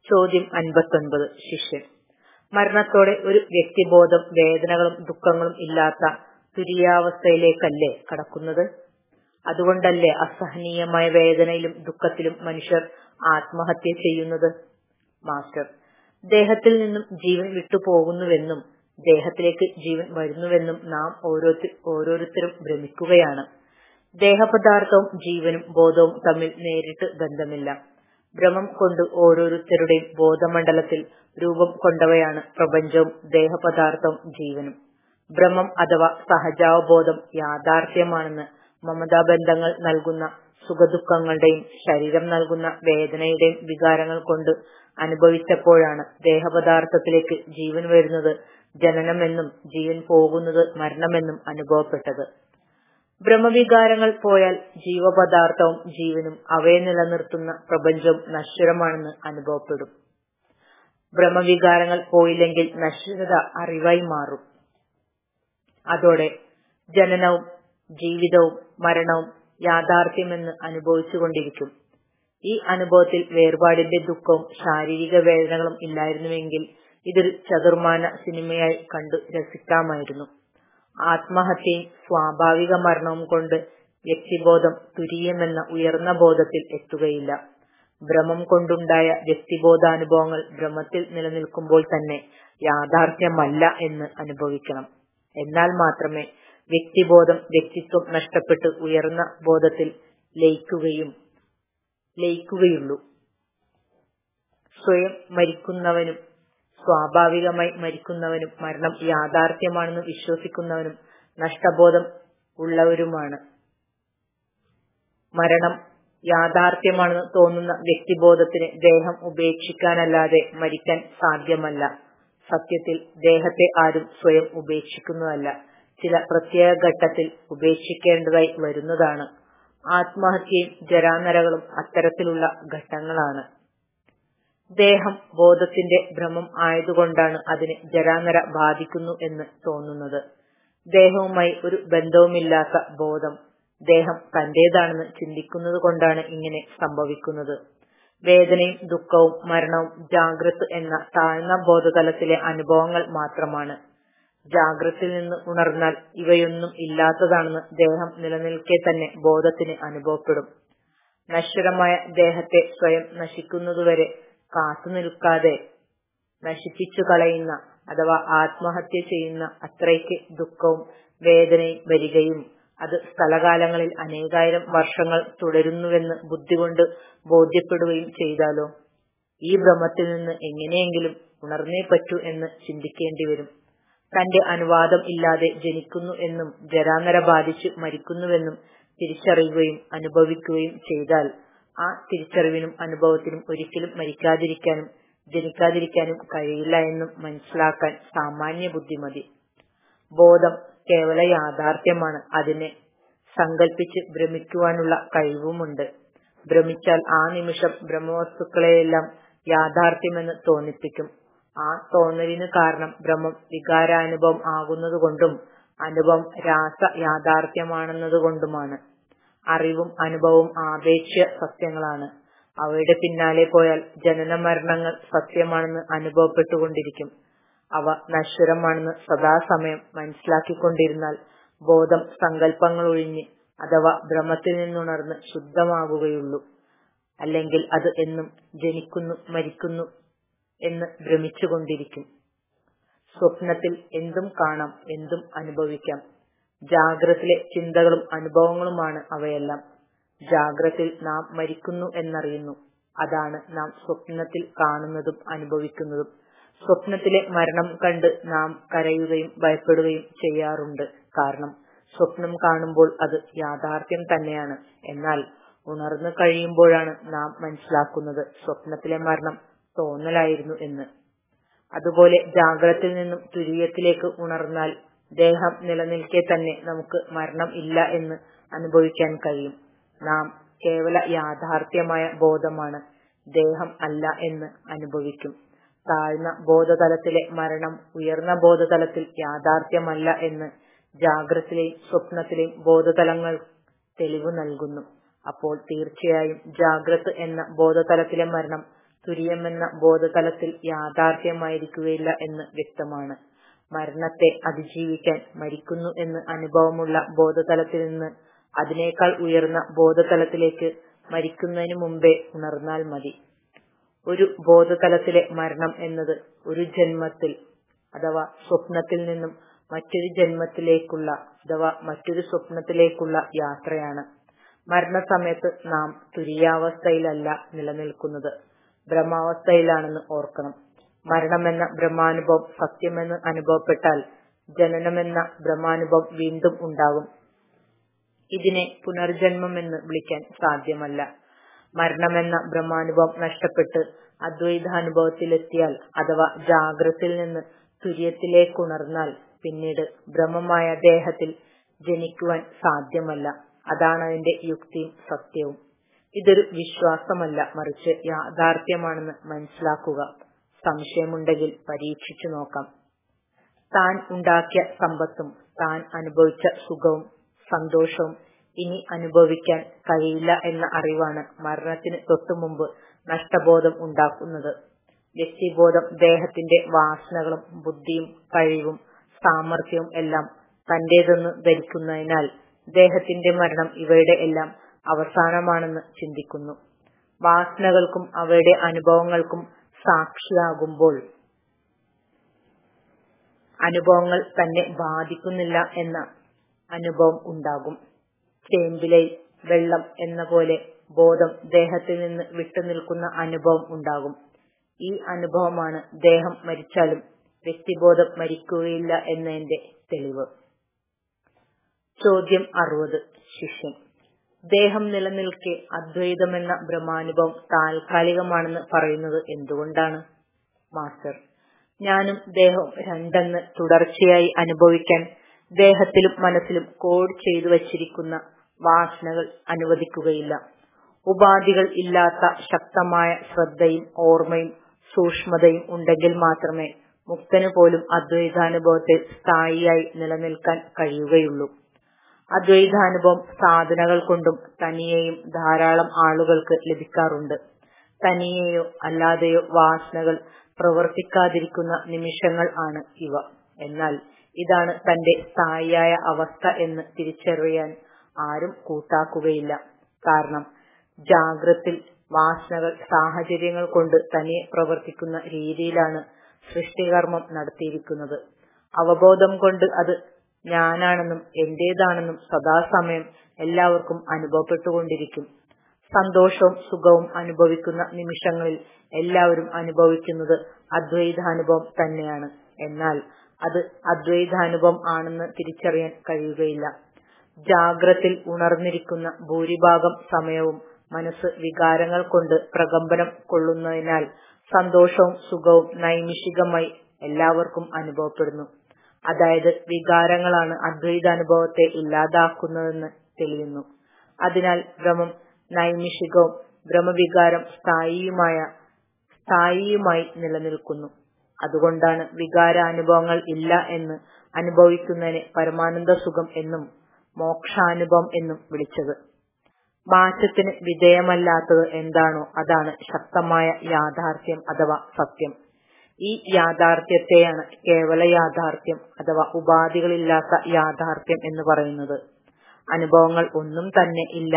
ചോദ്യം അൻപത്തൊൻപത് ശിഷ്യൻ മരണത്തോടെ ഒരു വ്യക്തിബോധം വേദനകളും ദുഃഖങ്ങളും ഇല്ലാത്ത തുരിയാവസ്ഥയിലേക്കല്ലേ കടക്കുന്നത് അതുകൊണ്ടല്ലേ അസഹനീയമായ വേദനയിലും ദുഃഖത്തിലും മനുഷ്യർ ആത്മഹത്യ ചെയ്യുന്നത് മാസ്റ്റർ ദേഹത്തിൽ നിന്നും ജീവൻ വിട്ടുപോകുന്നുവെന്നും ദേഹത്തിലേക്ക് ജീവൻ വരുന്നുവെന്നും നാം ഓരോരുത്തരും ഭ്രമിക്കുകയാണ് ദേഹപദാർത്ഥവും ജീവനും ബോധവും തമ്മിൽ നേരിട്ട് ബന്ധമില്ല ഭ്രമം കൊണ്ട് ഓരോരുത്തരുടെയും ബോധമണ്ഡലത്തിൽ രൂപം കൊണ്ടവയാണ് പ്രപഞ്ചവും ദേഹപദാർത്ഥവും ജീവനും ഭ്രമം അഥവാ സഹജാവബോധം യാഥാർത്ഥ്യമാണെന്ന് മമതാബന്ധങ്ങൾ നൽകുന്ന സുഖദുഃഖങ്ങളുടെയും ശരീരം നൽകുന്ന വേദനയുടെയും വികാരങ്ങൾ കൊണ്ട് അനുഭവിച്ചപ്പോഴാണ് ദേഹപദാർത്ഥത്തിലേക്ക് ജീവൻ വരുന്നത് ജനനമെന്നും ജീവൻ പോകുന്നത് മരണമെന്നും അനുഭവപ്പെട്ടത് ബ്രഹ്മവികാരങ്ങൾ പോയാൽ ജീവപദാർത്ഥവും ജീവനും അവയെ നിലനിർത്തുന്ന പ്രപഞ്ചവും നശ്വരമാണെന്ന് അനുഭവപ്പെടും ബ്രഹ്മവികാരങ്ങൾ പോയില്ലെങ്കിൽ നശ്വരത അറിവായി മാറും അതോടെ ജനനവും ജീവിതവും മരണവും യാഥാർത്ഥ്യമെന്ന് അനുഭവിച്ചുകൊണ്ടിരിക്കും ഈ അനുഭവത്തിൽ വേർപാടിന്റെ ദുഃഖവും ശാരീരിക വേദനകളും ഇല്ലായിരുന്നുവെങ്കിൽ ഇതൊരു ചതുർമാന സിനിമയായി കണ്ടു രസിക്കാമായിരുന്നു ആത്മഹത്യയും സ്വാഭാവിക മരണവും കൊണ്ട് വ്യക്തിബോധം തുരീയമെന്ന ഉയർന്ന ബോധത്തിൽ എത്തുകയില്ല ഭ്രമം കൊണ്ടുണ്ടായ വ്യക്തിബോധാനുഭവങ്ങൾ ഭ്രമത്തിൽ നിലനിൽക്കുമ്പോൾ തന്നെ യാഥാർത്ഥ്യമല്ല എന്ന് അനുഭവിക്കണം എന്നാൽ മാത്രമേ വ്യക്തിബോധം വ്യക്തിത്വം നഷ്ടപ്പെട്ട് ഉയർന്ന ബോധത്തിൽ ലയിക്കുകയും ലയിക്കുകയുള്ളൂ സ്വയം മരിക്കുന്നവനും സ്വാഭാവികമായി മരിക്കുന്നവനും മരണം യാഥാർത്ഥ്യമാണെന്ന് വിശ്വസിക്കുന്നവനും നഷ്ടബോധം ഉള്ളവരുമാണ് മരണം യാഥാർത്ഥ്യമാണെന്ന് തോന്നുന്ന വ്യക്തിബോധത്തിന് ദേഹം ഉപേക്ഷിക്കാനല്ലാതെ മരിക്കാൻ സാധ്യമല്ല സത്യത്തിൽ ദേഹത്തെ ആരും സ്വയം ഉപേക്ഷിക്കുന്നതല്ല ചില പ്രത്യേക ഘട്ടത്തിൽ ഉപേക്ഷിക്കേണ്ടതായി വരുന്നതാണ് ആത്മഹത്യയും ജരാനരകളും അത്തരത്തിലുള്ള ഘട്ടങ്ങളാണ് ദേഹം ബോധത്തിന്റെ ഭ്രമം ആയതുകൊണ്ടാണ് അതിന് ജരാനര ബാധിക്കുന്നു എന്ന് തോന്നുന്നത് ദേഹവുമായി ഒരു ബന്ധവുമില്ലാത്ത ബോധം ദേഹം തന്റേതാണെന്ന് ചിന്തിക്കുന്നത് കൊണ്ടാണ് ഇങ്ങനെ സംഭവിക്കുന്നത് വേദനയും ദുഃഖവും മരണവും ജാഗ്രത് എന്ന താഴ്ന്ന ബോധതലത്തിലെ അനുഭവങ്ങൾ മാത്രമാണ് ജാഗ്രത്തിൽ നിന്ന് ഉണർന്നാൽ ഇവയൊന്നും ഇല്ലാത്തതാണെന്ന് ദേഹം നിലനിൽക്കെ തന്നെ ബോധത്തിന് അനുഭവപ്പെടും നശ്വരമായ ദേഹത്തെ സ്വയം നശിക്കുന്നതുവരെ കാത്തുനിൽക്കാതെ നശിപ്പിച്ചു കളയുന്ന അഥവാ ആത്മഹത്യ ചെയ്യുന്ന അത്രയ്ക്ക് ദുഃഖവും വേദനയും വരികയും അത് സ്ഥലകാലങ്ങളിൽ അനേകായിരം വർഷങ്ങൾ തുടരുന്നുവെന്ന് ബുദ്ധി കൊണ്ട് ബോധ്യപ്പെടുകയും ചെയ്താലോ ഈ ഭ്രമത്തിൽ നിന്ന് എങ്ങനെയെങ്കിലും ഉണർന്നേ പറ്റൂ എന്ന് ചിന്തിക്കേണ്ടി വരും തന്റെ അനുവാദം ഇല്ലാതെ ജനിക്കുന്നു എന്നും ജരാനര ബാധിച്ച് മരിക്കുന്നുവെന്നും തിരിച്ചറിയുകയും അനുഭവിക്കുകയും ചെയ്താൽ ആ തിരിച്ചറിവിനും അനുഭവത്തിനും ഒരിക്കലും മരിക്കാതിരിക്കാനും ജനിക്കാതിരിക്കാനും കഴിയില്ല എന്നും മനസ്സിലാക്കാൻ സാമാന്യ ബുദ്ധി മതി ബോധം കേവല യാഥാർത്ഥ്യമാണ് അതിനെ സങ്കല്പിച്ച് ഭ്രമിക്കുവാനുള്ള കഴിവുമുണ്ട് ഭ്രമിച്ചാൽ ആ നിമിഷം ബ്രഹ്മവസ്തുക്കളെയെല്ലാം യാഥാർത്ഥ്യമെന്ന് തോന്നിപ്പിക്കും ആ തോന്നലിന് കാരണം ഭ്രമം വികാരാനുഭവം ആകുന്നതുകൊണ്ടും അനുഭവം രാസ യാഥാർത്ഥ്യമാണെന്നതുകൊണ്ടുമാണ് അറിവും അനുഭവവും ആപേക്ഷ്യ സത്യങ്ങളാണ് അവയുടെ പിന്നാലെ പോയാൽ ജനന മരണങ്ങൾ സത്യമാണെന്ന് അനുഭവപ്പെട്ടുകൊണ്ടിരിക്കും അവ നശ്വരമാണെന്ന് സദാസമയം മനസ്സിലാക്കിക്കൊണ്ടിരുന്നാൽ ബോധം സങ്കല്പങ്ങൾ ഒഴിഞ്ഞ് അഥവാ ഭ്രമത്തിൽ നിന്നുണർന്ന് ശുദ്ധമാകുകയുള്ളൂ അല്ലെങ്കിൽ അത് എന്നും ജനിക്കുന്നു മരിക്കുന്നു എന്ന് ഭ്രമിച്ചുകൊണ്ടിരിക്കും സ്വപ്നത്തിൽ എന്തും കാണാം എന്തും അനുഭവിക്കാം ജാഗ്രത്തിലെ ചിന്തകളും അനുഭവങ്ങളുമാണ് അവയെല്ലാം ജാഗ്രത്തിൽ നാം മരിക്കുന്നു എന്നറിയുന്നു അതാണ് നാം സ്വപ്നത്തിൽ കാണുന്നതും അനുഭവിക്കുന്നതും സ്വപ്നത്തിലെ മരണം കണ്ട് നാം കരയുകയും ഭയപ്പെടുകയും ചെയ്യാറുണ്ട് കാരണം സ്വപ്നം കാണുമ്പോൾ അത് യാഥാർത്ഥ്യം തന്നെയാണ് എന്നാൽ ഉണർന്നു കഴിയുമ്പോഴാണ് നാം മനസ്സിലാക്കുന്നത് സ്വപ്നത്തിലെ മരണം തോന്നലായിരുന്നു എന്ന് അതുപോലെ ജാഗ്രത്തിൽ നിന്നും തുരീയത്തിലേക്ക് ഉണർന്നാൽ ദേഹം നിലനിൽക്കെ തന്നെ നമുക്ക് മരണം ഇല്ല എന്ന് അനുഭവിക്കാൻ കഴിയും നാം കേവല യാഥാർത്ഥ്യമായ ബോധമാണ് ദേഹം അല്ല എന്ന് അനുഭവിക്കും താഴ്ന്ന ബോധതലത്തിലെ മരണം ഉയർന്ന ബോധതലത്തിൽ യാഥാർത്ഥ്യമല്ല എന്ന് ജാഗ്രത്തിലെയും സ്വപ്നത്തിലെയും ബോധതലങ്ങൾ തെളിവ് നൽകുന്നു അപ്പോൾ തീർച്ചയായും ജാഗ്രത് എന്ന ബോധതലത്തിലെ മരണം തുര്യമെന്ന ബോധതലത്തിൽ യാഥാർത്ഥ്യമായിരിക്കുകയില്ല എന്ന് വ്യക്തമാണ് മരണത്തെ അതിജീവിക്കാൻ മരിക്കുന്നു എന്ന് അനുഭവമുള്ള ബോധതലത്തിൽ നിന്ന് അതിനേക്കാൾ ഉയർന്ന ബോധതലത്തിലേക്ക് മരിക്കുന്നതിന് മുമ്പേ ഉണർന്നാൽ മതി ഒരു ബോധതലത്തിലെ മരണം എന്നത് ഒരു ജന്മത്തിൽ അഥവാ സ്വപ്നത്തിൽ നിന്നും മറ്റൊരു ജന്മത്തിലേക്കുള്ള അഥവാ മറ്റൊരു സ്വപ്നത്തിലേക്കുള്ള യാത്രയാണ് മരണസമയത്ത് നാം തുര്യാവസ്ഥയിലല്ല നിലനിൽക്കുന്നത് ബ്രഹ്മാവസ്ഥയിലാണെന്ന് ഓർക്കണം മരണമെന്ന ബ്രഹ്മാനുഭവം സത്യമെന്ന് അനുഭവപ്പെട്ടാൽ ജനനമെന്ന ബ്രഹ്മാനുഭവം വീണ്ടും ഉണ്ടാകും ഇതിനെ പുനർജന്മമെന്ന് വിളിക്കാൻ സാധ്യമല്ല മരണമെന്ന ബ്രഹ്മാനുഭവം നഷ്ടപ്പെട്ട് അദ്വൈതാനുഭവത്തിലെത്തിയാൽ അഥവാ ജാഗ്രത്തിൽ നിന്ന് തുര്യത്തിലേക്കുണർന്നാൽ പിന്നീട് ബ്രഹ്മമായ ദേഹത്തിൽ ജനിക്കുവാൻ സാധ്യമല്ല അതാണ് അതിന്റെ യുക്തിയും സത്യവും ഇതൊരു വിശ്വാസമല്ല മറിച്ച് യാഥാർത്ഥ്യമാണെന്ന് മനസ്സിലാക്കുക സംശയമുണ്ടെങ്കിൽ പരീക്ഷിച്ചു നോക്കാം താൻ ഉണ്ടാക്കിയ സമ്പത്തും താൻ അനുഭവിച്ച സുഖവും സന്തോഷവും ഇനി അനുഭവിക്കാൻ കഴിയില്ല എന്ന അറിവാണ് മരണത്തിന് തൊട്ടുമുമ്പ് നഷ്ടബോധം ഉണ്ടാക്കുന്നത് വ്യക്തിബോധം ദേഹത്തിന്റെ വാസനകളും ബുദ്ധിയും കഴിവും സാമർഥ്യവും എല്ലാം തന്റേതെന്ന് ധരിക്കുന്നതിനാൽ ദേഹത്തിന്റെ മരണം ഇവയുടെ എല്ലാം അവസാനമാണെന്ന് ചിന്തിക്കുന്നു വാസനകൾക്കും അവയുടെ അനുഭവങ്ങൾക്കും സാക്ഷിയാകുമ്പോൾ അനുഭവങ്ങൾ തന്നെ ബാധിക്കുന്നില്ല എന്ന അനുഭവം ഉണ്ടാകും ചേമ്പിലെ വെള്ളം എന്ന പോലെ ബോധം ദേഹത്തിൽ നിന്ന് വിട്ടുനിൽക്കുന്ന അനുഭവം ഉണ്ടാകും ഈ അനുഭവമാണ് ദേഹം മരിച്ചാലും വ്യക്തിബോധം മരിക്കുകയില്ല എന്നതിന്റെ തെളിവ് ചോദ്യം അറുപത് ശിഷ്യൻ ദേഹം നിലനിൽക്കെ അദ്വൈതമെന്ന ബ്രഹ്മാനുഭവം താൽക്കാലികമാണെന്ന് പറയുന്നത് എന്തുകൊണ്ടാണ് മാസ്റ്റർ ഞാനും ദേഹവും രണ്ടെന്ന് തുടർച്ചയായി അനുഭവിക്കാൻ ദേഹത്തിലും മനസ്സിലും കോഡ് ചെയ്തു വച്ചിരിക്കുന്ന വാസനകൾ അനുവദിക്കുകയില്ല ഉപാധികൾ ഇല്ലാത്ത ശക്തമായ ശ്രദ്ധയും ഓർമ്മയും സൂക്ഷ്മതയും ഉണ്ടെങ്കിൽ മാത്രമേ മുക്തന് പോലും അദ്വൈതാനുഭവത്തിൽ സ്ഥായിയായി നിലനിൽക്കാൻ കഴിയുകയുള്ളൂ അദ്വൈതാനുഭവം സാധനകൾ കൊണ്ടും തനിയെയും ധാരാളം ആളുകൾക്ക് ലഭിക്കാറുണ്ട് തനിയെയോ അല്ലാതെയോ വാസനകൾ പ്രവർത്തിക്കാതിരിക്കുന്ന നിമിഷങ്ങൾ ആണ് ഇവ എന്നാൽ ഇതാണ് തന്റെ സ്ഥായിയായ അവസ്ഥ എന്ന് തിരിച്ചറിയാൻ ആരും കൂട്ടാക്കുകയില്ല കാരണം ജാഗ്രത്തിൽ വാസനകൾ സാഹചര്യങ്ങൾ കൊണ്ട് തനിയെ പ്രവർത്തിക്കുന്ന രീതിയിലാണ് സൃഷ്ടികർമ്മം നടത്തിയിരിക്കുന്നത് അവബോധം കൊണ്ട് അത് ഞാനാണെന്നും എന്റേതാണെന്നും സദാസമയം എല്ലാവർക്കും അനുഭവപ്പെട്ടുകൊണ്ടിരിക്കും സന്തോഷവും സുഖവും അനുഭവിക്കുന്ന നിമിഷങ്ങളിൽ എല്ലാവരും അനുഭവിക്കുന്നത് അദ്വൈതാനുഭവം തന്നെയാണ് എന്നാൽ അത് അദ്വൈതാനുഭവം ആണെന്ന് തിരിച്ചറിയാൻ കഴിയുകയില്ല ജാഗ്രത്തിൽ ഉണർന്നിരിക്കുന്ന ഭൂരിഭാഗം സമയവും മനസ്സ് വികാരങ്ങൾ കൊണ്ട് പ്രകമ്പനം കൊള്ളുന്നതിനാൽ സന്തോഷവും സുഖവും നൈമിഷികമായി എല്ലാവർക്കും അനുഭവപ്പെടുന്നു അതായത് വികാരങ്ങളാണ് അദ്വൈതാനുഭവത്തെ ഇല്ലാതാക്കുന്നതെന്ന് തെളിയുന്നു അതിനാൽ ഭ്രമം നൈമിഷികവും ഭ്രമവികാരം സ്ഥായിയുമായ സ്ഥായിയുമായി നിലനിൽക്കുന്നു അതുകൊണ്ടാണ് വികാരാനുഭവങ്ങൾ ഇല്ല എന്ന് അനുഭവിക്കുന്നതിനെ പരമാനന്ദ സുഖം എന്നും മോക്ഷാനുഭവം എന്നും വിളിച്ചത് മാറ്റത്തിന് വിധേയമല്ലാത്തത് എന്താണോ അതാണ് ശക്തമായ യാഥാർത്ഥ്യം അഥവാ സത്യം ഈ യാഥാർത്ഥ്യത്തെയാണ് കേവല യാഥാർത്ഥ്യം അഥവാ ഉപാധികളില്ലാത്ത യാഥാർത്ഥ്യം എന്ന് പറയുന്നത് അനുഭവങ്ങൾ ഒന്നും തന്നെ ഇല്ല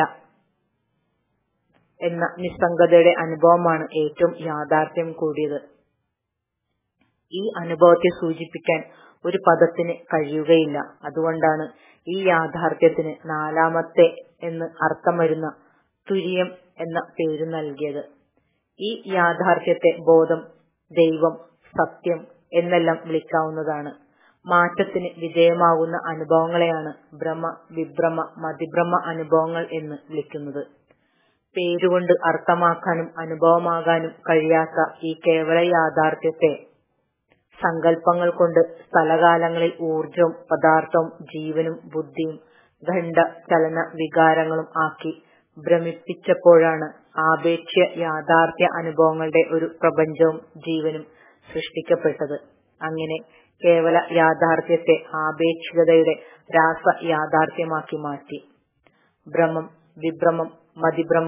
എന്ന നിസ്സംഗതയുടെ അനുഭവമാണ് ഏറ്റവും യാഥാർത്ഥ്യം കൂടിയത് ഈ അനുഭവത്തെ സൂചിപ്പിക്കാൻ ഒരു പദത്തിന് കഴിയുകയില്ല അതുകൊണ്ടാണ് ഈ യാഥാർത്ഥ്യത്തിന് നാലാമത്തെ എന്ന് അർത്ഥം വരുന്ന തുര്യം എന്ന പേര് നൽകിയത് ഈ യാഥാർത്ഥ്യത്തെ ബോധം ദൈവം സത്യം എന്നെല്ലാം വിളിക്കാവുന്നതാണ് മാറ്റത്തിന് വിധേയമാകുന്ന അനുഭവങ്ങളെയാണ് ഭ്രമ വിഭ്രമ മതിഭ്രമ അനുഭവങ്ങൾ എന്ന് വിളിക്കുന്നത് പേരുകൊണ്ട് അർത്ഥമാക്കാനും അനുഭവമാകാനും കഴിയാത്ത ഈ കേവല യാഥാർത്ഥ്യത്തെ സങ്കല്പങ്ങൾ കൊണ്ട് സ്ഥലകാലങ്ങളിൽ ഊർജവും പദാർത്ഥവും ജീവനും ബുദ്ധിയും ഖണ്ഡ ചലന വികാരങ്ങളും ആക്കി ഭ്രമിപ്പിച്ചപ്പോഴാണ് ആപേക്ഷ്യ യാഥാർത്ഥ്യ അനുഭവങ്ങളുടെ ഒരു പ്രപഞ്ചവും ജീവനും സൃഷ്ടിക്കപ്പെട്ടത് അങ്ങനെ കേവല യാഥാർത്ഥ്യത്തെ ആപേക്ഷികതയുടെ രാസ യാഥാർത്ഥ്യമാക്കി മാറ്റി ഭ്രമം വിഭ്രമം മതിഭ്രമം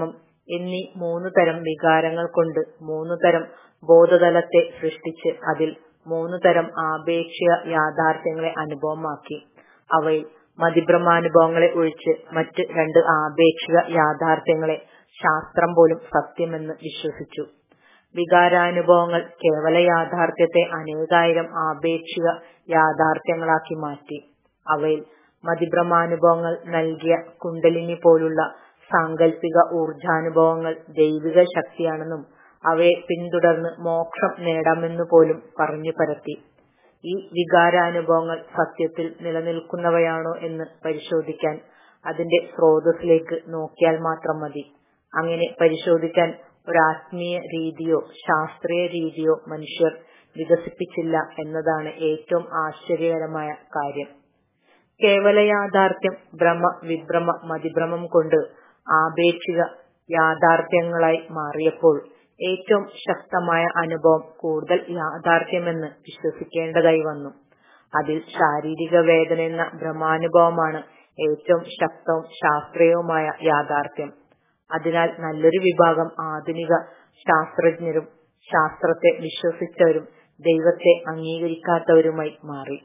എന്നീ മൂന്നു തരം വികാരങ്ങൾ കൊണ്ട് മൂന്നു തരം ബോധതലത്തെ സൃഷ്ടിച്ച് അതിൽ മൂന്നു തരം ആപേക്ഷിക യാഥാർത്ഥ്യങ്ങളെ അനുഭവമാക്കി അവയിൽ മതിഭ്രമാനുഭവങ്ങളെ ഒഴിച്ച് മറ്റ് രണ്ട് ആപേക്ഷിക യാഥാർത്ഥ്യങ്ങളെ ശാസ്ത്രം പോലും സത്യമെന്ന് വിശ്വസിച്ചു വികാരാനുഭവങ്ങൾ കേവല യാഥാർത്ഥ്യത്തെ അനേകായിരം ആപേക്ഷിക യാഥാർത്ഥ്യങ്ങളാക്കി മാറ്റി അവയിൽ മതിഭ്രമാനുഭവങ്ങൾ നൽകിയ കുണ്ടലിനി പോലുള്ള സാങ്കല്പിക ഊർജാനുഭവങ്ങൾ ദൈവിക ശക്തിയാണെന്നും അവയെ പിന്തുടർന്ന് മോക്ഷം നേടാമെന്നു പോലും പറഞ്ഞു പരത്തി ഈ വികാരാനുഭവങ്ങൾ സത്യത്തിൽ നിലനിൽക്കുന്നവയാണോ എന്ന് പരിശോധിക്കാൻ അതിന്റെ സ്രോതസ്സിലേക്ക് നോക്കിയാൽ മാത്രം മതി അങ്ങനെ പരിശോധിക്കാൻ ഒരാത്മീയ രീതിയോ ശാസ്ത്രീയ രീതിയോ മനുഷ്യർ വികസിപ്പിച്ചില്ല എന്നതാണ് ഏറ്റവും ആശ്ചര്യകരമായ കാര്യം കേവല യാഥാർത്ഥ്യം ഭ്രമ വിഭ്രമ മതിഭ്രമം കൊണ്ട് ആപേക്ഷിക യാഥാർത്ഥ്യങ്ങളായി മാറിയപ്പോൾ ഏറ്റവും ശക്തമായ അനുഭവം കൂടുതൽ യാഥാർത്ഥ്യമെന്ന് വിശ്വസിക്കേണ്ടതായി വന്നു അതിൽ ശാരീരിക വേദന എന്ന ഭ്രമാനുഭവമാണ് ഏറ്റവും ശക്തവും ശാസ്ത്രീയവുമായ യാഥാർത്ഥ്യം അതിനാൽ നല്ലൊരു വിഭാഗം ആധുനിക ശാസ്ത്രജ്ഞരും ശാസ്ത്രത്തെ വിശ്വസിച്ചവരും ദൈവത്തെ അംഗീകരിക്കാത്തവരുമായി മാറി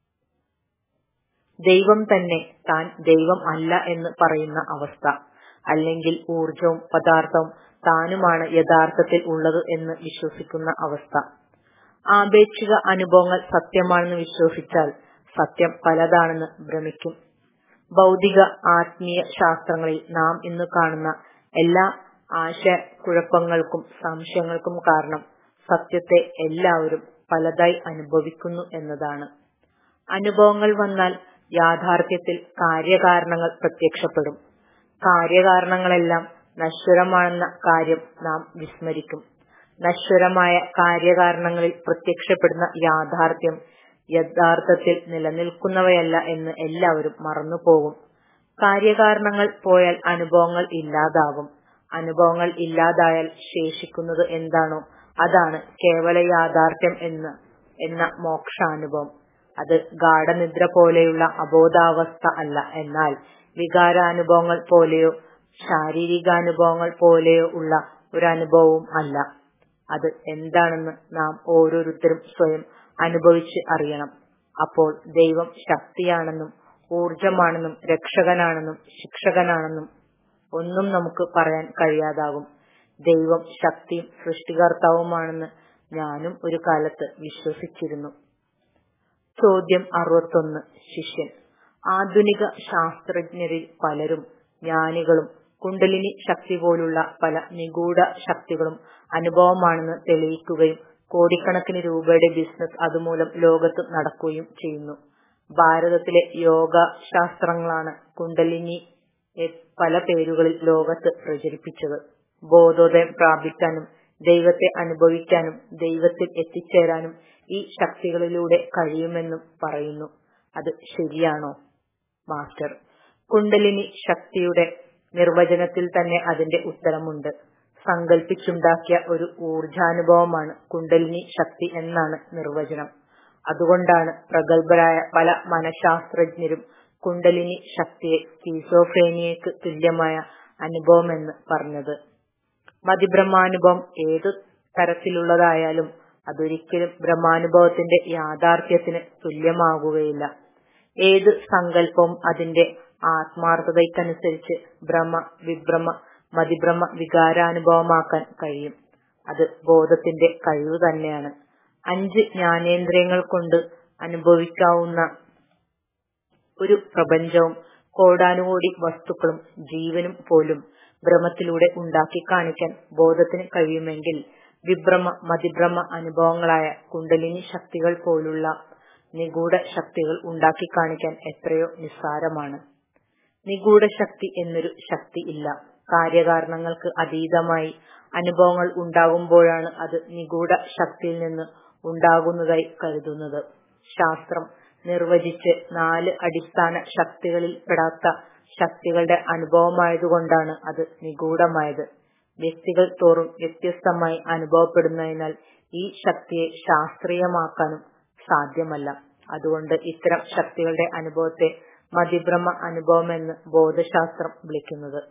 ദൈവം തന്നെ താൻ ദൈവം അല്ല എന്ന് പറയുന്ന അവസ്ഥ അല്ലെങ്കിൽ ഊർജവും പദാർത്ഥവും താനുമാണ് യഥാർത്ഥത്തിൽ ഉള്ളത് എന്ന് വിശ്വസിക്കുന്ന അവസ്ഥ ആപേക്ഷിക അനുഭവങ്ങൾ സത്യമാണെന്ന് വിശ്വസിച്ചാൽ സത്യം പലതാണെന്ന് ഭ്രമിക്കും ഭൗതിക ആത്മീയ ശാസ്ത്രങ്ങളിൽ നാം ഇന്ന് കാണുന്ന എല്ലാ ആശയക്കുഴപ്പങ്ങൾക്കും സംശയങ്ങൾക്കും കാരണം സത്യത്തെ എല്ലാവരും പലതായി അനുഭവിക്കുന്നു എന്നതാണ് അനുഭവങ്ങൾ വന്നാൽ യാഥാർത്ഥ്യത്തിൽ കാര്യകാരണങ്ങൾ പ്രത്യക്ഷപ്പെടും കാര്യകാരണങ്ങളെല്ലാം നശ്വരമാണെന്ന കാര്യം നാം വിസ്മരിക്കും നശ്വരമായ കാര്യകാരണങ്ങളിൽ പ്രത്യക്ഷപ്പെടുന്ന യാഥാർത്ഥ്യം യഥാർത്ഥത്തിൽ നിലനിൽക്കുന്നവയല്ല എന്ന് എല്ലാവരും മറന്നുപോകും കാര്യകാരണങ്ങൾ പോയാൽ അനുഭവങ്ങൾ ഇല്ലാതാകും അനുഭവങ്ങൾ ഇല്ലാതായാൽ ശേഷിക്കുന്നത് എന്താണോ അതാണ് കേവല യാഥാർത്ഥ്യം എന്ന് എന്ന മോക്ഷാനുഭവം അത് ഗാഠനിദ്ര പോലെയുള്ള അബോധാവസ്ഥ അല്ല എന്നാൽ വികാരാനുഭവങ്ങൾ പോലെയോ ശാരീരികാനുഭവങ്ങൾ പോലെയോ ഉള്ള ഒരു അനുഭവവും അല്ല അത് എന്താണെന്ന് നാം ഓരോരുത്തരും സ്വയം അനുഭവിച്ച് അറിയണം അപ്പോൾ ദൈവം ശക്തിയാണെന്നും ഊർജമാണെന്നും രക്ഷകനാണെന്നും ശിക്ഷകനാണെന്നും ഒന്നും നമുക്ക് പറയാൻ കഴിയാതാകും ദൈവം ശക്തിയും സൃഷ്ടികർത്താവുമാണെന്ന് ഞാനും ഒരു കാലത്ത് വിശ്വസിച്ചിരുന്നു ചോദ്യം അറുപത്തൊന്ന് ശിഷ്യൻ ആധുനിക ശാസ്ത്രജ്ഞരിൽ പലരും ജ്ഞാനികളും കുണ്ടലിനി ശക്തി പോലുള്ള പല നിഗൂഢ ശക്തികളും അനുഭവമാണെന്ന് തെളിയിക്കുകയും കോടിക്കണക്കിന് രൂപയുടെ ബിസിനസ് അതുമൂലം ലോകത്ത് നടക്കുകയും ചെയ്യുന്നു ഭാരതത്തിലെ യോഗ ശാസ്ത്രങ്ങളാണ് കുണ്ടലിനി പല പേരുകളിൽ ലോകത്ത് പ്രചരിപ്പിച്ചത് ബോധോദയം പ്രാപിക്കാനും ദൈവത്തെ അനുഭവിക്കാനും ദൈവത്തിൽ എത്തിച്ചേരാനും ഈ ശക്തികളിലൂടെ കഴിയുമെന്നും പറയുന്നു അത് ശരിയാണോ മാസ്റ്റർ കുണ്ടലിനി ശക്തിയുടെ നിർവചനത്തിൽ തന്നെ അതിന്റെ ഉത്തരമുണ്ട് സങ്കല്പിച്ചുണ്ടാക്കിയ ഒരു ഊർജാനുഭവമാണ് കുണ്ടലിനി ശക്തി എന്നാണ് നിർവചനം അതുകൊണ്ടാണ് പ്രഗത്ഭരായ പല മനഃശാസ്ത്രജ്ഞരും കുണ്ടലിനി ശക്തിയെ സ്കീസോഫ്രേനിയക്ക് തുല്യമായ അനുഭവമെന്ന് പറഞ്ഞത് മതിബ്രഹ്മാനുഭവം ഏതു തരത്തിലുള്ളതായാലും അതൊരിക്കലും ബ്രഹ്മാനുഭവത്തിന്റെ യാഥാർത്ഥ്യത്തിന് തുല്യമാകുകയില്ല ഏത് സങ്കല്പവും അതിന്റെ ആത്മാർത്ഥതയ്ക്കനുസരിച്ച് ഭ്രമ വിഭ്രമ മതിഭ്രമ വികാരാനുഭവമാക്കാൻ കഴിയും അത് ബോധത്തിന്റെ കഴിവ് തന്നെയാണ് അഞ്ച് ജ്ഞാനേന്ദ്രിയങ്ങൾ കൊണ്ട് അനുഭവിക്കാവുന്ന ഒരു പ്രപഞ്ചവും കോടാനുകോടി വസ്തുക്കളും ജീവനും പോലും ഭ്രമത്തിലൂടെ ഉണ്ടാക്കി കാണിക്കാൻ ബോധത്തിന് കഴിയുമെങ്കിൽ വിഭ്രമ മതിഭ്രമ അനുഭവങ്ങളായ കുണ്ടലിനി ശക്തികൾ പോലുള്ള നിഗൂഢ ശക്തികൾ ഉണ്ടാക്കി കാണിക്കാൻ എത്രയോ നിസ്സാരമാണ് നിഗൂഢ ശക്തി എന്നൊരു ശക്തി ഇല്ല കാര്യകാരണങ്ങൾക്ക് അതീതമായി അനുഭവങ്ങൾ ഉണ്ടാകുമ്പോഴാണ് അത് നിഗൂഢ ശക്തിയിൽ നിന്ന് ഉണ്ടാകുന്നതായി കരുതുന്നത് ശാസ്ത്രം നിർവചിച്ച് നാല് അടിസ്ഥാന ശക്തികളിൽ പെടാത്ത ശക്തികളുടെ അനുഭവമായതുകൊണ്ടാണ് അത് നിഗൂഢമായത് വ്യക്തികൾ തോറും വ്യത്യസ്തമായി അനുഭവപ്പെടുന്നതിനാൽ ഈ ശക്തിയെ ശാസ്ത്രീയമാക്കാനും സാധ്യമല്ല അതുകൊണ്ട് ഇത്തരം ശക്തികളുടെ അനുഭവത്തെ മതിഭ്രമ അനുഭവമെന്ന് ബോധശാസ്ത്രം വിളിക്കുന്നത്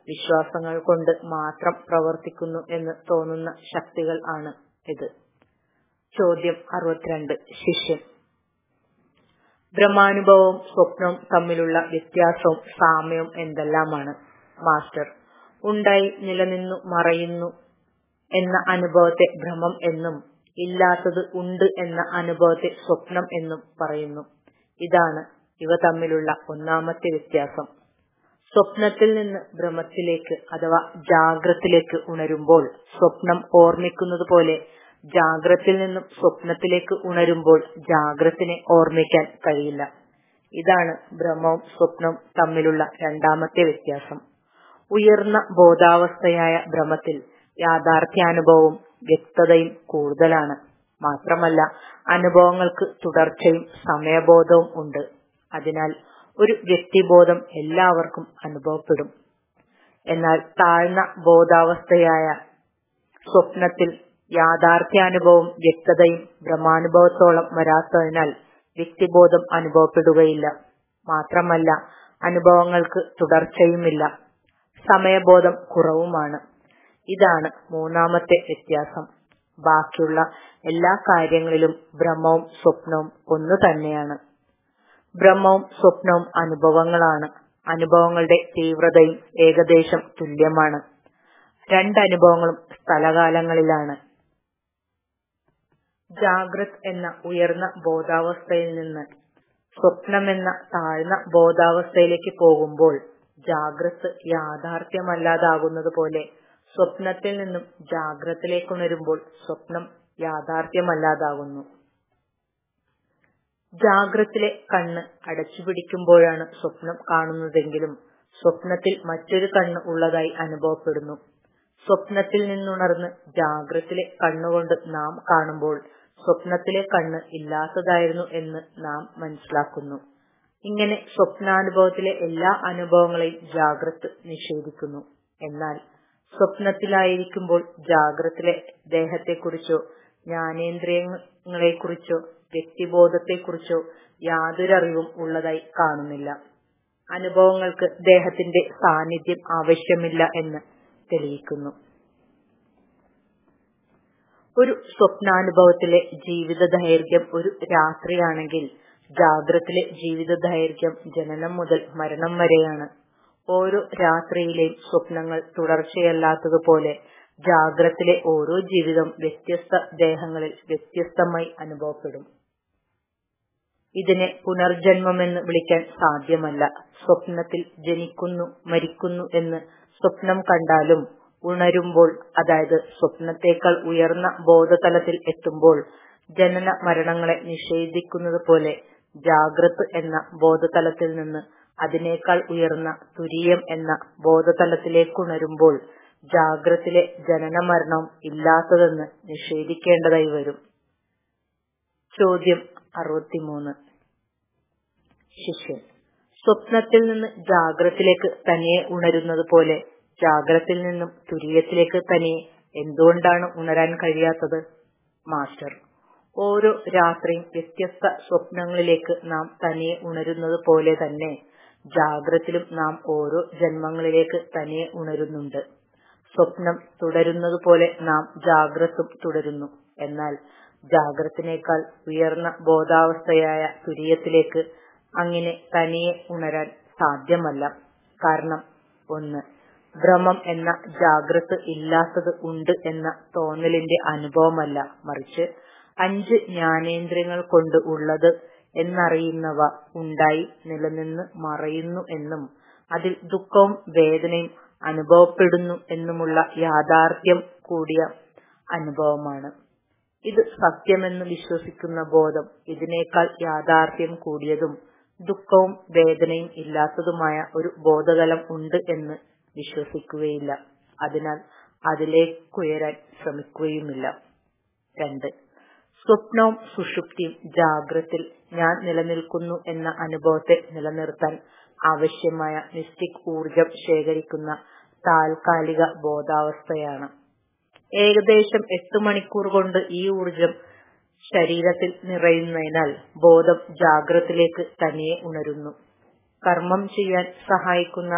വിശ്വാസങ്ങൾ കൊണ്ട് മാത്രം പ്രവർത്തിക്കുന്നു എന്ന് തോന്നുന്ന ശക്തികൾ ആണ് ഇത് ചോദ്യം അറുപത്തിരണ്ട് ശിഷ്യൻ ബ്രഹ്മാനുഭവവും സ്വപ്നവും തമ്മിലുള്ള വ്യത്യാസവും സാമ്യവും എന്തെല്ലാമാണ് മാസ്റ്റർ ഉണ്ടായി നിലനിന്നു മറയുന്നു എന്ന അനുഭവത്തെ ഭ്രമം എന്നും ഇല്ലാത്തത് ഉണ്ട് എന്ന അനുഭവത്തെ സ്വപ്നം എന്നും പറയുന്നു ഇതാണ് ഇവ തമ്മിലുള്ള ഒന്നാമത്തെ വ്യത്യാസം സ്വപ്നത്തിൽ നിന്ന് ഭ്രമത്തിലേക്ക് അഥവാ ജാഗ്രത്തിലേക്ക് ഉണരുമ്പോൾ സ്വപ്നം ഓർമ്മിക്കുന്നത് പോലെ ജാഗ്രത്തിൽ നിന്നും സ്വപ്നത്തിലേക്ക് ഉണരുമ്പോൾ ജാഗ്രത്തിനെ ഓർമ്മിക്കാൻ കഴിയില്ല ഇതാണ് ഭ്രമവും സ്വപ്നവും തമ്മിലുള്ള രണ്ടാമത്തെ വ്യത്യാസം ഉയർന്ന ബോധാവസ്ഥയായ ഭ്രമത്തിൽ യാഥാർത്ഥ്യാനുഭവവും വ്യക്തതയും കൂടുതലാണ് മാത്രമല്ല അനുഭവങ്ങൾക്ക് തുടർച്ചയും സമയബോധവും ഉണ്ട് അതിനാൽ ഒരു വ്യക്തിബോധം എല്ലാവർക്കും അനുഭവപ്പെടും എന്നാൽ താഴ്ന്ന ബോധാവസ്ഥയായ സ്വപ്നത്തിൽ യാഥാർത്ഥ്യാനുഭവവും വ്യക്തതയും ഭ്രമാനുഭവത്തോളം വരാത്തതിനാൽ വ്യക്തിബോധം അനുഭവപ്പെടുകയില്ല മാത്രമല്ല അനുഭവങ്ങൾക്ക് തുടർച്ചയുമില്ല സമയബോധം കുറവുമാണ് ഇതാണ് മൂന്നാമത്തെ വ്യത്യാസം ബാക്കിയുള്ള എല്ലാ കാര്യങ്ങളിലും ഭ്രമവും സ്വപ്നവും ഒന്നു തന്നെയാണ് ഭ്രമവും സ്വപ്നവും അനുഭവങ്ങളാണ് അനുഭവങ്ങളുടെ തീവ്രതയും ഏകദേശം തുല്യമാണ് രണ്ടനുഭവങ്ങളും സ്ഥലകാലങ്ങളിലാണ് ജാഗ്രത് എന്ന ഉയർന്ന ബോധാവസ്ഥയിൽ നിന്ന് സ്വപ്നമെന്ന താഴ്ന്ന ബോധാവസ്ഥയിലേക്ക് പോകുമ്പോൾ ജാഗ്രത് യാഥാർത്ഥ്യമല്ലാതാകുന്നത് പോലെ സ്വപ്നത്തിൽ നിന്നും ജാഗ്രത്തിലേക്ക് ഉണരുമ്പോൾ സ്വപ്നം യാഥാർത്ഥ്യമല്ലാതാകുന്നു ജാഗ്രത്തിലെ കണ്ണ് അടച്ചുപിടിക്കുമ്പോഴാണ് സ്വപ്നം കാണുന്നതെങ്കിലും സ്വപ്നത്തിൽ മറ്റൊരു കണ്ണ് ഉള്ളതായി അനുഭവപ്പെടുന്നു സ്വപ്നത്തിൽ നിന്നുണർന്ന് ജാഗ്രത്തിലെ കണ്ണുകൊണ്ട് നാം കാണുമ്പോൾ സ്വപ്നത്തിലെ കണ്ണ് ഇല്ലാത്തതായിരുന്നു എന്ന് നാം മനസ്സിലാക്കുന്നു ഇങ്ങനെ സ്വപ്നാനുഭവത്തിലെ എല്ലാ അനുഭവങ്ങളെയും ജാഗ്രത് നിഷേധിക്കുന്നു എന്നാൽ സ്വപ്നത്തിലായിരിക്കുമ്പോൾ ജാഗ്രത്തിലെ ദേഹത്തെക്കുറിച്ചോ ജ്ഞാനേന്ദ്രിയങ്ങളെക്കുറിച്ചോ വ്യക്തിബോധത്തെക്കുറിച്ചോ യാതൊരറിവും ഉള്ളതായി കാണുന്നില്ല അനുഭവങ്ങൾക്ക് ദേഹത്തിന്റെ സാന്നിധ്യം ആവശ്യമില്ല എന്ന് തെളിയിക്കുന്നു ഒരു സ്വപ്നാനുഭവത്തിലെ ജീവിത ദൈർഘ്യം ഒരു രാത്രിയാണെങ്കിൽ ജാഗ്രത്തിലെ ജീവിത ദൈർഘ്യം ജനനം മുതൽ മരണം വരെയാണ് ഓരോ രാത്രിയിലെയും സ്വപ്നങ്ങൾ തുടർച്ചയല്ലാത്തതുപോലെ ജാഗ്രത്തിലെ ഓരോ ജീവിതം വ്യത്യസ്ത ദേഹങ്ങളിൽ വ്യത്യസ്തമായി അനുഭവപ്പെടും ഇതിനെ പുനർജന്മമെന്ന് വിളിക്കാൻ സാധ്യമല്ല സ്വപ്നത്തിൽ ജനിക്കുന്നു മരിക്കുന്നു എന്ന് സ്വപ്നം കണ്ടാലും ഉണരുമ്പോൾ അതായത് സ്വപ്നത്തേക്കാൾ ഉയർന്ന ബോധതലത്തിൽ എത്തുമ്പോൾ ജനന മരണങ്ങളെ നിഷേധിക്കുന്നത് പോലെ ജാഗ്രത് എന്ന ബോധതലത്തിൽ നിന്ന് അതിനേക്കാൾ ഉയർന്ന തുരീയം എന്ന ബോധതലത്തിലേക്കുണരുമ്പോൾ ജാഗ്രത്തിലെ ജനന മരണവും ഇല്ലാത്തതെന്ന് നിഷേധിക്കേണ്ടതായി വരും ചോദ്യം അറുപത്തിമൂന്ന് ശിഷ്യൻ സ്വപ്നത്തിൽ നിന്ന് ജാഗ്രത്തിലേക്ക് തനിയെ ഉണരുന്നത് പോലെ ജാഗ്രത്തിൽ നിന്നും തുര്യത്തിലേക്ക് തനിയെ എന്തുകൊണ്ടാണ് ഉണരാൻ കഴിയാത്തത് മാസ്റ്റർ ഓരോ രാത്രിയും വ്യത്യസ്ത സ്വപ്നങ്ങളിലേക്ക് നാം തനിയെ ഉണരുന്നത് പോലെ തന്നെ ജാഗ്രത്തിലും നാം ഓരോ ജന്മങ്ങളിലേക്ക് തനിയെ ഉണരുന്നുണ്ട് സ്വപ്നം തുടരുന്നത് പോലെ നാം ജാഗ്രതും തുടരുന്നു എന്നാൽ ജാഗ്രത്തിനേക്കാൾ ഉയർന്ന ബോധാവസ്ഥയായ തുര്യത്തിലേക്ക് അങ്ങനെ തനിയെ ഉണരാൻ സാധ്യമല്ല കാരണം ഒന്ന് ഭ്രമം എന്ന ജാഗ്രത് ഇല്ലാത്തത് ഉണ്ട് എന്ന തോന്നലിന്റെ അനുഭവമല്ല മറിച്ച് അഞ്ച് ജ്ഞാനേന്ദ്രിയങ്ങൾ കൊണ്ട് ഉള്ളത് എന്നറിയുന്നവ ഉണ്ടായി നിലനിന്ന് മറയുന്നു എന്നും അതിൽ ദുഃഖവും വേദനയും അനുഭവപ്പെടുന്നു എന്നുമുള്ള യാഥാർത്ഥ്യം കൂടിയ അനുഭവമാണ് ഇത് സത്യമെന്ന് വിശ്വസിക്കുന്ന ബോധം ഇതിനേക്കാൾ യാഥാർത്ഥ്യം കൂടിയതും ദുഃഖവും വേദനയും ഇല്ലാത്തതുമായ ഒരു ബോധതലം ഉണ്ട് എന്ന് വിശ്വസിക്കുകയില്ല അതിനാൽ അതിലേക്കുയരാൻ ശ്രമിക്കുകയുമില്ല രണ്ട് സ്വപ്നവും സുഷുപ്തിയും ജാഗ്രത്തിൽ ഞാൻ നിലനിൽക്കുന്നു എന്ന അനുഭവത്തെ നിലനിർത്താൻ ആവശ്യമായ മിസ്റ്റിക് ഊർജം ശേഖരിക്കുന്ന താൽക്കാലിക ബോധാവസ്ഥയാണ് ഏകദേശം എട്ട് മണിക്കൂർ കൊണ്ട് ഈ ഊർജം ശരീരത്തിൽ നിറയുന്നതിനാൽ ബോധം ജാഗ്രത്തിലേക്ക് തനിയെ ഉണരുന്നു കർമ്മം ചെയ്യാൻ സഹായിക്കുന്ന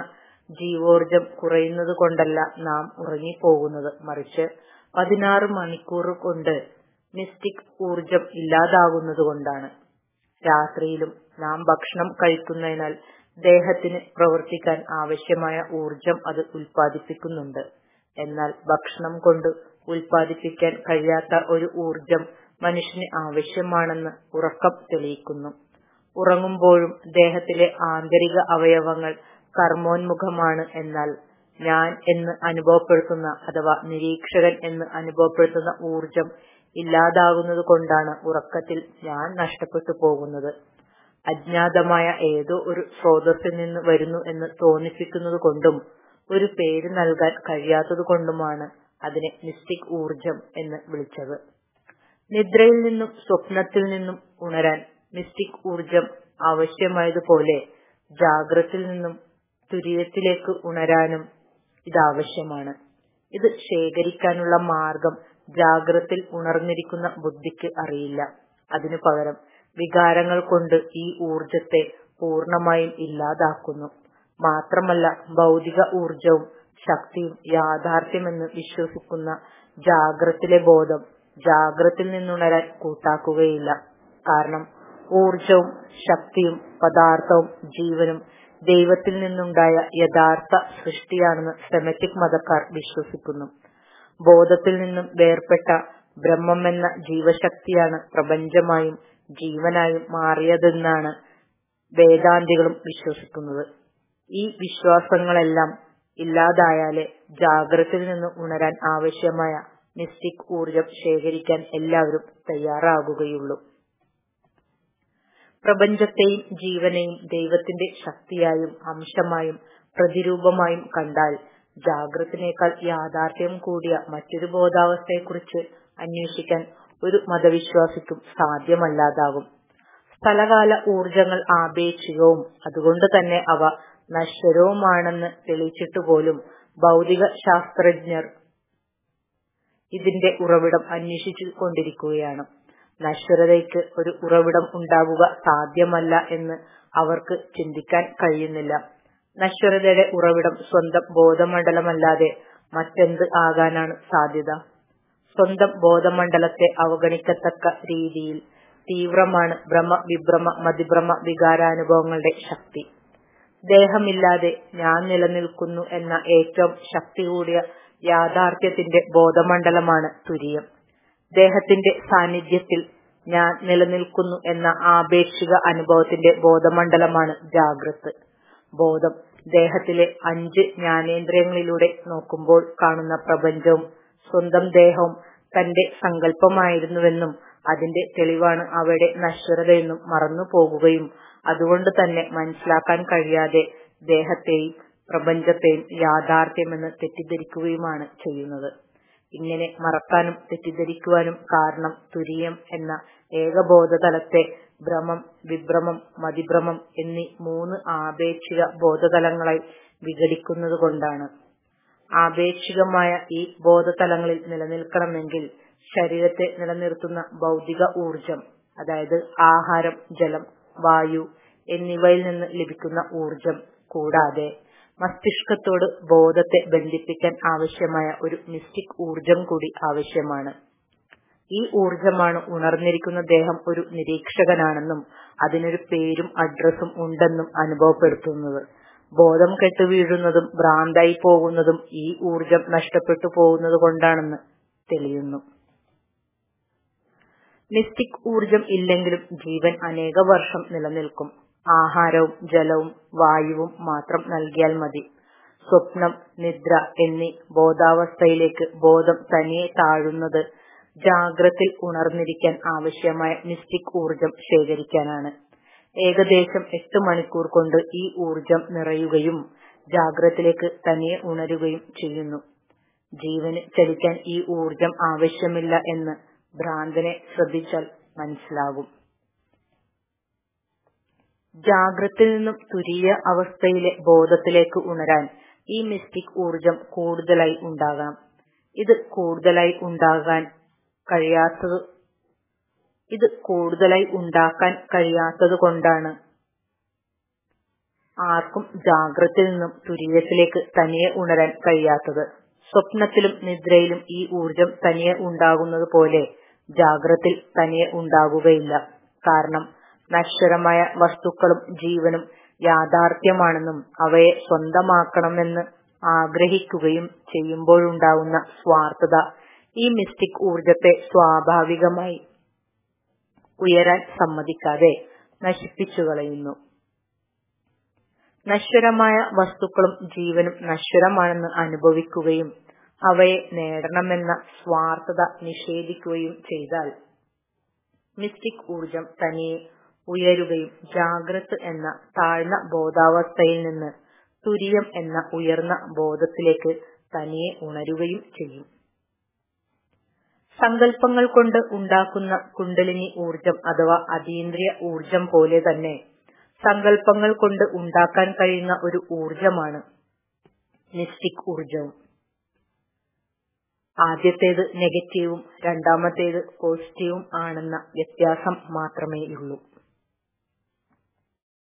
ജീവോർജം കുറയുന്നത് കൊണ്ടല്ല നാം ഉറങ്ങിപ്പോകുന്നത് മറിച്ച് പതിനാറ് മണിക്കൂർ കൊണ്ട് മിസ്റ്റിക് ഊർജം ഇല്ലാതാകുന്നത് കൊണ്ടാണ് രാത്രിയിലും നാം ഭക്ഷണം കഴിക്കുന്നതിനാൽ ദേഹത്തിന് പ്രവർത്തിക്കാൻ ആവശ്യമായ ഊർജം അത് ഉൽപ്പാദിപ്പിക്കുന്നുണ്ട് എന്നാൽ ഭക്ഷണം കൊണ്ട് ഉൽപ്പാദിപ്പിക്കാൻ കഴിയാത്ത ഒരു ഊർജം മനുഷ്യന് ആവശ്യമാണെന്ന് ഉറക്കം തെളിയിക്കുന്നു ഉറങ്ങുമ്പോഴും ദേഹത്തിലെ ആന്തരിക അവയവങ്ങൾ കർമ്മോന്മുഖമാണ് എന്നാൽ ഞാൻ എന്ന് അനുഭവപ്പെടുത്തുന്ന അഥവാ നിരീക്ഷകൻ എന്ന് അനുഭവപ്പെടുത്തുന്ന ഊർജം ഇല്ലാതാകുന്നത് കൊണ്ടാണ് ഉറക്കത്തിൽ ഞാൻ നഷ്ടപ്പെട്ടു പോകുന്നത് അജ്ഞാതമായ ഏതോ ഒരു സ്രോതസ്സിൽ നിന്ന് വരുന്നു എന്ന് തോന്നിപ്പിക്കുന്നത് കൊണ്ടും ഒരു പേര് നൽകാൻ കഴിയാത്തത് കൊണ്ടുമാണ് അതിനെ മിസ്റ്റിക് ഊർജം എന്ന് വിളിച്ചത് നിദ്രയിൽ നിന്നും സ്വപ്നത്തിൽ നിന്നും ഉണരാൻ മിസ്റ്റിക് ഊർജം ആവശ്യമായതുപോലെ ജാഗ്രത്തിൽ നിന്നും തുര്യത്തിലേക്ക് ഉണരാനും ഇത് ആവശ്യമാണ് ഇത് ശേഖരിക്കാനുള്ള മാർഗം ജാഗ്രത്തിൽ ഉണർന്നിരിക്കുന്ന ബുദ്ധിക്ക് അറിയില്ല അതിനു പകരം വികാരങ്ങൾ കൊണ്ട് ഈ ഊർജത്തെ പൂർണമായും ഇല്ലാതാക്കുന്നു മാത്രമല്ല ഭൗതിക ഊർജവും ശക്തിയും യാഥാർത്ഥ്യമെന്ന് വിശ്വസിക്കുന്ന ജാഗ്രത്തിലെ ബോധം ജാഗ്രത്തിൽ നിന്നുണരാൻ കൂട്ടാക്കുകയില്ല കാരണം ഊർജവും ശക്തിയും പദാർത്ഥവും ജീവനും ദൈവത്തിൽ നിന്നുണ്ടായ യഥാർത്ഥ സൃഷ്ടിയാണെന്ന് സെമറ്റിക് മതക്കാർ വിശ്വസിക്കുന്നു ബോധത്തിൽ നിന്നും വേർപെട്ട ബ്രഹ്മമെന്ന ജീവശക്തിയാണ് പ്രപഞ്ചമായും ജീവനായും മാറിയതെന്നാണ് വേദാന്തികളും വിശ്വസിക്കുന്നത് ഈ വിശ്വാസങ്ങളെല്ലാം ഇല്ലാതായാലേ ജാഗ്രതയിൽ നിന്ന് ഉണരാൻ ആവശ്യമായ മിസ്റ്റിക് ഊർജം ശേഖരിക്കാൻ എല്ലാവരും തയ്യാറാകുകയുള്ളൂ പ്രപഞ്ചത്തെയും ജീവനെയും ദൈവത്തിന്റെ ശക്തിയായും അംശമായും പ്രതിരൂപമായും കണ്ടാൽ ജാഗ്രത്തിനേക്കാൾ യാഥാർത്ഥ്യം കൂടിയ മറ്റൊരു ബോധാവസ്ഥയെക്കുറിച്ച് അന്വേഷിക്കാൻ ഒരു മതവിശ്വാസിക്കും സാധ്യമല്ലാതാകും സ്ഥലകാല ഊർജങ്ങൾ ആപേക്ഷികവും അതുകൊണ്ട് തന്നെ അവ നശ്വരവുമാണെന്ന് തെളിയിച്ചിട്ട് പോലും ഭൗതിക ശാസ്ത്രജ്ഞർ ഇതിന്റെ ഉറവിടം അന്വേഷിച്ചു കൊണ്ടിരിക്കുകയാണ് നശ്വരതയ്ക്ക് ഒരു ഉറവിടം ഉണ്ടാകുക സാധ്യമല്ല എന്ന് അവർക്ക് ചിന്തിക്കാൻ കഴിയുന്നില്ല നശ്വരതയുടെ ഉറവിടം സ്വന്തം ബോധമണ്ഡലമല്ലാതെ മറ്റെന്ത് ആകാനാണ് സാധ്യത സ്വന്തം ബോധമണ്ഡലത്തെ അവഗണിക്കത്തക്ക രീതിയിൽ തീവ്രമാണ് ഭ്രമ വിഭ്രമ മതിഭ്രമ വികാരാനുഭവങ്ങളുടെ ശക്തി ദേഹമില്ലാതെ ഞാൻ നിലനിൽക്കുന്നു എന്ന ഏറ്റവും ശക്തി കൂടിയ യാഥാർത്ഥ്യത്തിന്റെ ബോധമണ്ഡലമാണ് തുരിയം ദേഹത്തിന്റെ സാന്നിധ്യത്തിൽ ഞാൻ നിലനിൽക്കുന്നു എന്ന ആപേക്ഷിക അനുഭവത്തിന്റെ ബോധമണ്ഡലമാണ് ജാഗ്രത് ബോധം ദേഹത്തിലെ അഞ്ച് ജ്ഞാനേന്ദ്രിയങ്ങളിലൂടെ നോക്കുമ്പോൾ കാണുന്ന പ്രപഞ്ചവും സ്വന്തം ദേഹവും തന്റെ സങ്കല്പമായിരുന്നുവെന്നും അതിന്റെ തെളിവാണ് അവയുടെ നശ്വരതയെന്നും മറന്നു പോകുകയും അതുകൊണ്ട് തന്നെ മനസ്സിലാക്കാൻ കഴിയാതെ ദേഹത്തെയും പ്രപഞ്ചത്തെയും യാഥാർത്ഥ്യമെന്ന് തെറ്റിദ്ധരിക്കുകയുമാണ് ചെയ്യുന്നത് ഇങ്ങനെ മറക്കാനും തെറ്റിദ്ധരിക്കുവാനും കാരണം തുരിയം എന്ന ഏകബോധതലത്തെ ഭ്രമം വിഭ്രമം മതിഭ്രമം എന്നീ മൂന്ന് ആപേക്ഷിക ബോധതലങ്ങളായി വിഘടിക്കുന്നത് കൊണ്ടാണ് ആപേക്ഷികമായ ഈ ബോധതലങ്ങളിൽ നിലനിൽക്കണമെങ്കിൽ ശരീരത്തെ നിലനിർത്തുന്ന ഭൗതിക ഊർജം അതായത് ആഹാരം ജലം വായു എന്നിവയിൽ നിന്ന് ലഭിക്കുന്ന ഊർജം കൂടാതെ മസ്തിഷ്കത്തോട് ബോധത്തെ ബന്ധിപ്പിക്കാൻ ആവശ്യമായ ഒരു മിസ്റ്റിക് ഊർജം കൂടി ആവശ്യമാണ് ഈ ഊർജമാണ് ഉണർന്നിരിക്കുന്ന ദേഹം ഒരു നിരീക്ഷകനാണെന്നും അതിനൊരു പേരും അഡ്രസ്സും ഉണ്ടെന്നും അനുഭവപ്പെടുത്തുന്നത് ബോധം കെട്ടുവീഴുന്നതും ഭ്രാന്തായി പോകുന്നതും ഈ ഊർജം നഷ്ടപ്പെട്ടു പോകുന്നത് കൊണ്ടാണെന്ന് തെളിയുന്നു മിസ്റ്റിക് ഊർജം ഇല്ലെങ്കിലും ജീവൻ അനേക വർഷം നിലനിൽക്കും ആഹാരവും ജലവും വായുവും മാത്രം നൽകിയാൽ മതി സ്വപ്നം നിദ്ര എന്നീ ബോധാവസ്ഥയിലേക്ക് ബോധം തനിയെ താഴുന്നത് ജാഗ്രത്തിൽ ഉണർന്നിരിക്കാൻ ആവശ്യമായ മിസ്റ്റിക് ഊർജം ശേഖരിക്കാനാണ് ഏകദേശം എട്ട് മണിക്കൂർ കൊണ്ട് ഈ ഊർജം നിറയുകയും ജാഗ്രത്തിലേക്ക് തനിയെ ഉണരുകയും ചെയ്യുന്നു ജീവന് ചലിക്കാൻ ഈ ഊർജം ആവശ്യമില്ല എന്ന് ഭ്രാന്തനെ ശ്രദ്ധിച്ചാൽ മനസ്സിലാകും ജാഗ്രത്തിൽ നിന്നും തുരിയ അവസ്ഥയിലെ ബോധത്തിലേക്ക് ഉണരാൻ ഈ മിസ്റ്റിക് ഊർജം കൂടുതലായി ഉണ്ടാകാം ഇത് കൂടുതലായി ഉണ്ടാകാൻ കഴിയാത്തത് ഇത് കൂടുതലായി ഉണ്ടാക്കാൻ കഴിയാത്തത് കൊണ്ടാണ് ആർക്കും ജാഗ്രതയിൽ നിന്നും തുരീയത്തിലേക്ക് തനിയെ ഉണരാൻ കഴിയാത്തത് സ്വപ്നത്തിലും നിദ്രയിലും ഈ ഊർജം തനിയെ ഉണ്ടാകുന്നത് പോലെ ജാഗ്രതയിൽ തനിയെ ഉണ്ടാകുകയില്ല കാരണം നശ്വരമായ വസ്തുക്കളും ജീവനും യാഥാർത്ഥ്യമാണെന്നും അവയെ സ്വന്തമാക്കണമെന്ന് ആഗ്രഹിക്കുകയും ചെയ്യുമ്പോഴുണ്ടാകുന്ന സ്വാർത്ഥത ഈ മിസ്റ്റിക് ഊർജത്തെ സ്വാഭാവികമായി ഉയരാൻ സമ്മതിക്കാതെ നശിപ്പിച്ചുകളയുന്നു നശ്വരമായ വസ്തുക്കളും ജീവനും നശ്വരമാണെന്ന് അനുഭവിക്കുകയും അവയെ നേടണമെന്ന സ്വാർത്ഥത നിഷേധിക്കുകയും ചെയ്താൽ മിസ്റ്റിക് ഊർജം തനിയെ ഉയരുകയും ജാഗ്രത് എന്ന താഴ്ന്ന ബോധാവസ്ഥയിൽ നിന്ന് തുരിയം എന്ന ഉയർന്ന ബോധത്തിലേക്ക് തനിയെ ഉണരുകയും ചെയ്യും സങ്കല്പങ്ങൾ കൊണ്ട് ഉണ്ടാക്കുന്ന കുണ്ടലിനി ഊർജം അഥവാ അതീന്ദ്രിയ ഊർജം പോലെ തന്നെ സങ്കല്പങ്ങൾ കൊണ്ട് ഉണ്ടാക്കാൻ കഴിയുന്ന ഒരു ഊർജമാണ് മിസ്റ്റിക് ഊർജവും ആദ്യത്തേത് നെഗറ്റീവും രണ്ടാമത്തേത് പോസിറ്റീവും ആണെന്ന വ്യത്യാസം മാത്രമേയുള്ളൂ